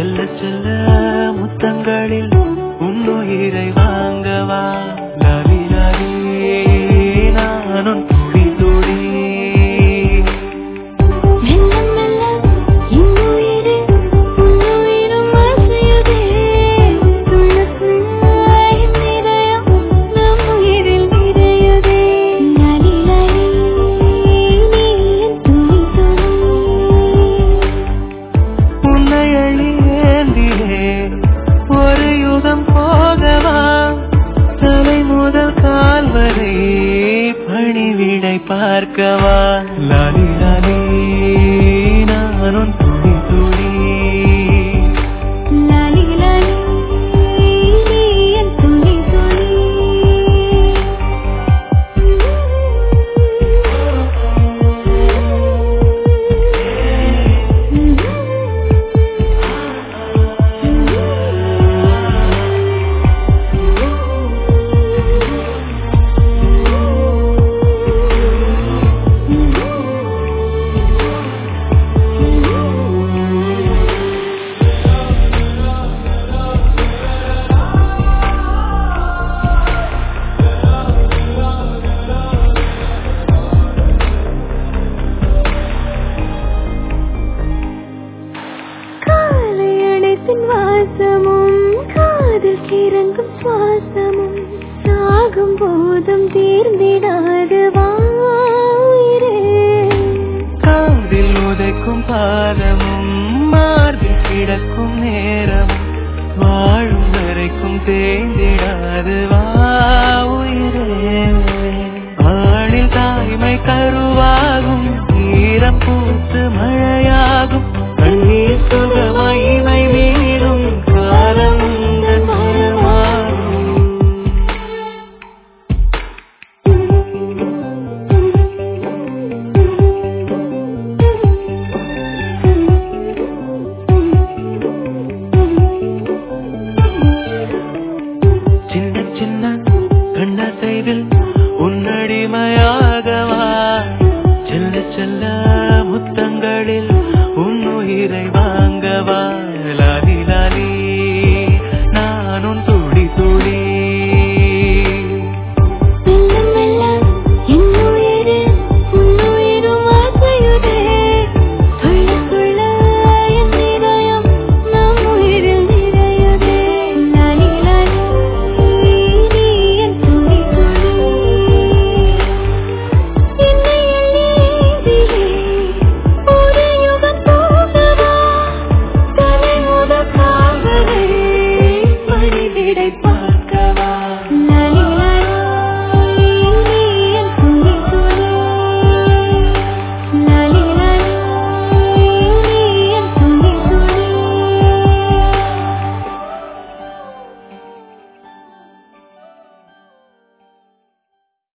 செல்ல செல்ல முத்தங்களில் உன்னுயிரை வாங்கவா லாலி லாலி நானும் துடி துடி மெல்ல மெல்ல இன்னுயிரே உன்னுயிரும் அசையுதே துள்ள துள்ள என் இதயம் நம் உயிரில் நிறையுதே லாலி லாலி நீ என் துளி துளி உன்னை அழியேந்தியே ஒரு யுகம் போகவா தலை முதல் கால் வரை பணிவிடை பார்க்கவா லாலி லாலி நானும் துடி துடி லாலி லாலி நீ என் துளி காலை அணைப்பின் வாசமும் காதில் கிறங்கும் சுவாசமும் சாகும் போதும் தீர்ந்திடாது வாயிரே காதில் உதைக்கும் பாதமும் மார்பில் கிடக்கும் நேரமும் வாழும் வரைக்கும் தே